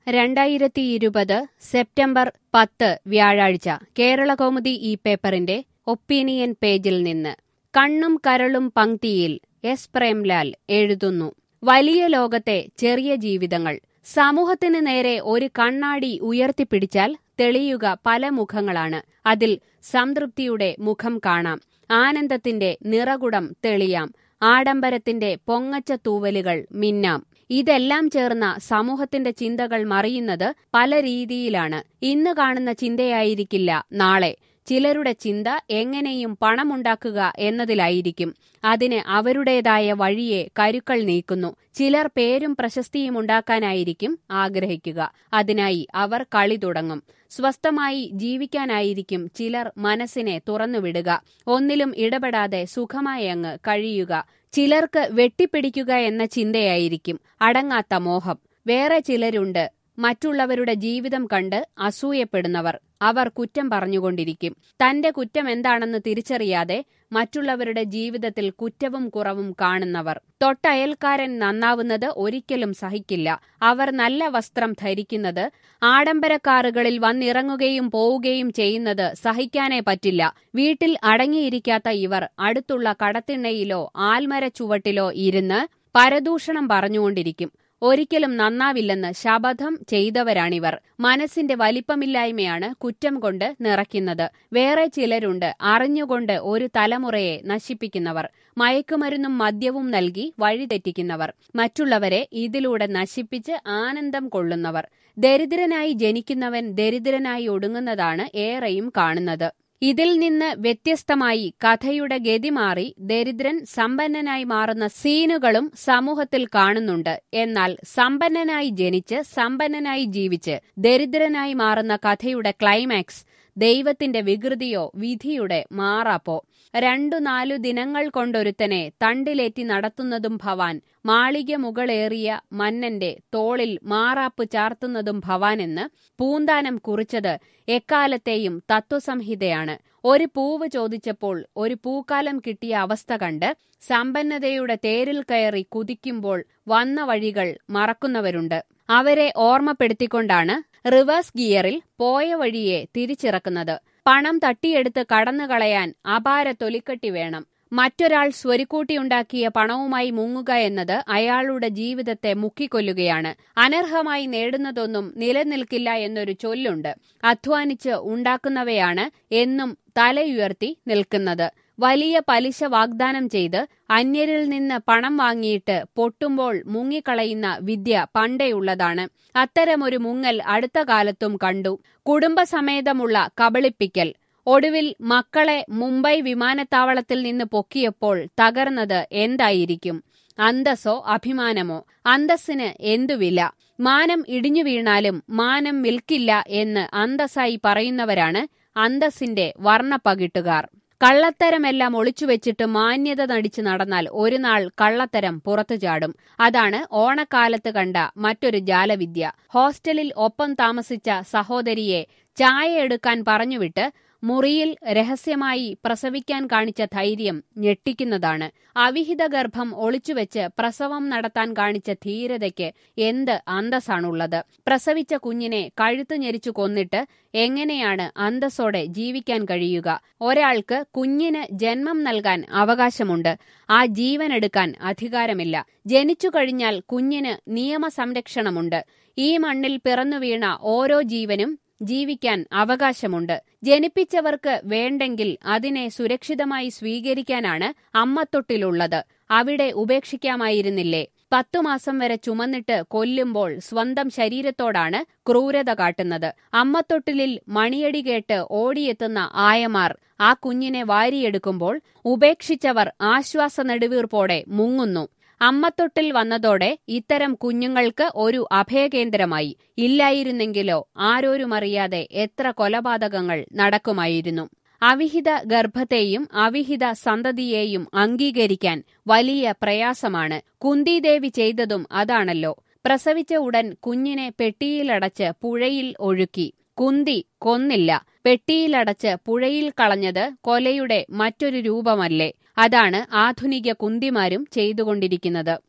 രണ്ടായിരത്തി ഇരുപത് സെപ്റ്റംബർ പത്ത് വ്യാഴാഴ്ച കേരളകൗമുദി ഈ പേപ്പറിന്റെ ഒപ്പീനിയൻ പേജിൽ നിന്ന് കണ്ണും കരളും പങ്ക്തിയിൽ എസ് പ്രേംലാൽ എഴുതുന്നു വലിയ ലോകത്തെ ചെറിയ ജീവിതങ്ങൾ സമൂഹത്തിന് നേരെ ഒരു കണ്ണാടി ഉയർത്തിപ്പിടിച്ചാൽ തെളിയുക പല മുഖങ്ങളാണ് അതിൽ സംതൃപ്തിയുടെ മുഖം കാണാം ആനന്ദത്തിന്റെ നിറകുടം തെളിയാം ആഡംബരത്തിന്റെ പൊങ്ങച്ച തൂവലുകൾ മിന്നാം ഇതെല്ലാം ചേർന്ന സമൂഹത്തിന്റെ ചിന്തകൾ മറിയുന്നത് പല രീതിയിലാണ് ഇന്ന് കാണുന്ന ചിന്തയായിരിക്കില്ല നാളെ ചിലരുടെ ചിന്ത എങ്ങനെയും പണമുണ്ടാക്കുക എന്നതിലായിരിക്കും അതിന് അവരുടേതായ വഴിയെ കരുക്കൾ നീക്കുന്നു ചിലർ പേരും പ്രശസ്തിയും ഉണ്ടാക്കാനായിരിക്കും ആഗ്രഹിക്കുക അതിനായി അവർ കളി തുടങ്ങും സ്വസ്ഥമായി ജീവിക്കാനായിരിക്കും ചിലർ മനസ്സിനെ തുറന്നുവിടുക ഒന്നിലും ഇടപെടാതെ സുഖമായി അങ്ങ് കഴിയുക ചിലർക്ക് വെട്ടിപ്പിടിക്കുക എന്ന ചിന്തയായിരിക്കും അടങ്ങാത്ത മോഹം വേറെ ചിലരുണ്ട് മറ്റുള്ളവരുടെ ജീവിതം കണ്ട് അസൂയപ്പെടുന്നവർ അവർ കുറ്റം പറഞ്ഞുകൊണ്ടിരിക്കും തന്റെ കുറ്റം എന്താണെന്ന് തിരിച്ചറിയാതെ മറ്റുള്ളവരുടെ ജീവിതത്തിൽ കുറ്റവും കുറവും കാണുന്നവർ തൊട്ടയൽക്കാരൻ നന്നാവുന്നത് ഒരിക്കലും സഹിക്കില്ല അവർ നല്ല വസ്ത്രം ധരിക്കുന്നത് ആഡംബര കാറുകളിൽ വന്നിറങ്ങുകയും പോവുകയും ചെയ്യുന്നത് സഹിക്കാനേ പറ്റില്ല വീട്ടിൽ അടങ്ങിയിരിക്കാത്ത ഇവർ അടുത്തുള്ള കടത്തിണ്ണയിലോ ആൽമര ചുവട്ടിലോ ഇരുന്ന് പരദൂഷണം പറഞ്ഞുകൊണ്ടിരിക്കും ഒരിക്കലും നന്നാവില്ലെന്ന് ശപഥം ചെയ്തവരാണിവർ മനസ്സിന്റെ വലിപ്പമില്ലായ്മയാണ് കുറ്റം കൊണ്ട് നിറയ്ക്കുന്നത് വേറെ ചിലരുണ്ട് അറിഞ്ഞുകൊണ്ട് ഒരു തലമുറയെ നശിപ്പിക്കുന്നവർ മയക്കുമരുന്നും മദ്യവും നൽകി വഴിതെറ്റിക്കുന്നവർ മറ്റുള്ളവരെ ഇതിലൂടെ നശിപ്പിച്ച് ആനന്ദം കൊള്ളുന്നവർ ദരിദ്രനായി ജനിക്കുന്നവൻ ദരിദ്രനായി ഒടുങ്ങുന്നതാണ് ഏറെയും കാണുന്നത് ഇതിൽ നിന്ന് വ്യത്യസ്തമായി കഥയുടെ ഗതി മാറി ദരിദ്രൻ സമ്പന്നനായി മാറുന്ന സീനുകളും സമൂഹത്തിൽ കാണുന്നുണ്ട് എന്നാൽ സമ്പന്നനായി ജനിച്ച് സമ്പന്നനായി ജീവിച്ച് ദരിദ്രനായി മാറുന്ന കഥയുടെ ക്ലൈമാക്സ് ദൈവത്തിന്റെ വികൃതിയോ വിധിയുടെ മാറാപ്പോ രണ്ടു നാലു ദിനങ്ങൾ കൊണ്ടൊരുത്തനെ തണ്ടിലേറ്റി നടത്തുന്നതും ഭവാൻ മാളിക മുകളേറിയ മന്നന്റെ തോളിൽ മാറാപ്പ് ചാർത്തുന്നതും ഭവാനെന്ന് പൂന്താനം കുറിച്ചത് എക്കാലത്തെയും തത്വസംഹിതയാണ് ഒരു പൂവ് ചോദിച്ചപ്പോൾ ഒരു പൂക്കാലം കിട്ടിയ അവസ്ഥ കണ്ട് സമ്പന്നതയുടെ തേരിൽ കയറി കുതിക്കുമ്പോൾ വന്ന വഴികൾ മറക്കുന്നവരുണ്ട് അവരെ ഓർമ്മപ്പെടുത്തിക്കൊണ്ടാണ് റിവേഴ്സ് ഗിയറിൽ പോയ വഴിയെ തിരിച്ചിറക്കുന്നത് പണം തട്ടിയെടുത്ത് കടന്നുകളയാൻ അപാര തൊലിക്കട്ടി വേണം മറ്റൊരാൾ സ്വരുക്കൂട്ടിയുണ്ടാക്കിയ പണവുമായി മുങ്ങുക എന്നത് അയാളുടെ ജീവിതത്തെ മുക്കിക്കൊല്ലുകയാണ് അനർഹമായി നേടുന്നതൊന്നും നിലനിൽക്കില്ല എന്നൊരു ചൊല്ലുണ്ട് അധ്വാനിച്ച് ഉണ്ടാക്കുന്നവയാണ് എന്നും തലയുയർത്തി നിൽക്കുന്നത് വലിയ പലിശ വാഗ്ദാനം ചെയ്ത് അന്യരിൽ നിന്ന് പണം വാങ്ങിയിട്ട് പൊട്ടുമ്പോൾ മുങ്ങിക്കളയുന്ന വിദ്യ പണ്ടേയുള്ളതാണ് അത്തരമൊരു മുങ്ങൽ അടുത്ത കാലത്തും കണ്ടു കുടുംബസമേതമുള്ള കബളിപ്പിക്കൽ ഒടുവിൽ മക്കളെ മുംബൈ വിമാനത്താവളത്തിൽ നിന്ന് പൊക്കിയപ്പോൾ തകർന്നത് എന്തായിരിക്കും അന്തസ്സോ അഭിമാനമോ അന്തസ്സിന് എന്തുവില മാനം ഇടിഞ്ഞു വീണാലും മാനം വിൽക്കില്ല എന്ന് അന്തസ്സായി പറയുന്നവരാണ് അന്തസ്സിന്റെ വർണ്ണപ്പകിട്ടുകാർ കള്ളത്തരമെല്ലാം ഒളിച്ചുവെച്ചിട്ട് മാന്യത നടിച്ചു നടന്നാൽ ഒരു നാൾ കള്ളത്തരം പുറത്തു ചാടും അതാണ് ഓണക്കാലത്ത് കണ്ട മറ്റൊരു ജാലവിദ്യ ഹോസ്റ്റലിൽ ഒപ്പം താമസിച്ച സഹോദരിയെ ചായ എടുക്കാൻ പറഞ്ഞുവിട്ട് മുറിയിൽ രഹസ്യമായി പ്രസവിക്കാൻ കാണിച്ച ധൈര്യം ഞെട്ടിക്കുന്നതാണ് അവിഹിത ഗർഭം ഒളിച്ചുവെച്ച് പ്രസവം നടത്താൻ കാണിച്ച ധീരതയ്ക്ക് എന്ത് അന്തസ്സാണുള്ളത് പ്രസവിച്ച കുഞ്ഞിനെ കഴുത്തു ഞെരിച്ചു കൊന്നിട്ട് എങ്ങനെയാണ് അന്തസ്സോടെ ജീവിക്കാൻ കഴിയുക ഒരാൾക്ക് കുഞ്ഞിന് ജന്മം നൽകാൻ അവകാശമുണ്ട് ആ ജീവനെടുക്കാൻ അധികാരമില്ല ജനിച്ചു കഴിഞ്ഞാൽ കുഞ്ഞിന് നിയമ സംരക്ഷണമുണ്ട് ഈ മണ്ണിൽ പിറന്നു വീണ ഓരോ ജീവനും ജീവിക്കാൻ അവകാശമുണ്ട് ജനിപ്പിച്ചവർക്ക് വേണ്ടെങ്കിൽ അതിനെ സുരക്ഷിതമായി സ്വീകരിക്കാനാണ് അമ്മത്തൊട്ടിലുള്ളത് അവിടെ ഉപേക്ഷിക്കാമായിരുന്നില്ലേ പത്തു മാസം വരെ ചുമന്നിട്ട് കൊല്ലുമ്പോൾ സ്വന്തം ശരീരത്തോടാണ് ക്രൂരത കാട്ടുന്നത് അമ്മത്തൊട്ടിലിൽ മണിയടി കേട്ട് ഓടിയെത്തുന്ന ആയമാർ ആ കുഞ്ഞിനെ വാരിയെടുക്കുമ്പോൾ ഉപേക്ഷിച്ചവർ ആശ്വാസ നെടുവീർപ്പോടെ മുങ്ങുന്നു അമ്മത്തൊട്ടിൽ വന്നതോടെ ഇത്തരം കുഞ്ഞുങ്ങൾക്ക് ഒരു അഭയകേന്ദ്രമായി ഇല്ലായിരുന്നെങ്കിലോ ആരോരുമറിയാതെ എത്ര കൊലപാതകങ്ങൾ നടക്കുമായിരുന്നു അവിഹിത ഗർഭത്തെയും അവിഹിത സന്തതിയെയും അംഗീകരിക്കാൻ വലിയ പ്രയാസമാണ് കുന്തിദേവി ചെയ്തതും അതാണല്ലോ പ്രസവിച്ച ഉടൻ കുഞ്ഞിനെ പെട്ടിയിലടച്ച് പുഴയിൽ ഒഴുക്കി കുന്തി കൊന്നില്ല പെട്ടിയിലടച്ച് പുഴയിൽ കളഞ്ഞത് കൊലയുടെ മറ്റൊരു രൂപമല്ലേ അതാണ് ആധുനിക കുന്തിമാരും ചെയ്തുകൊണ്ടിരിക്കുന്നത്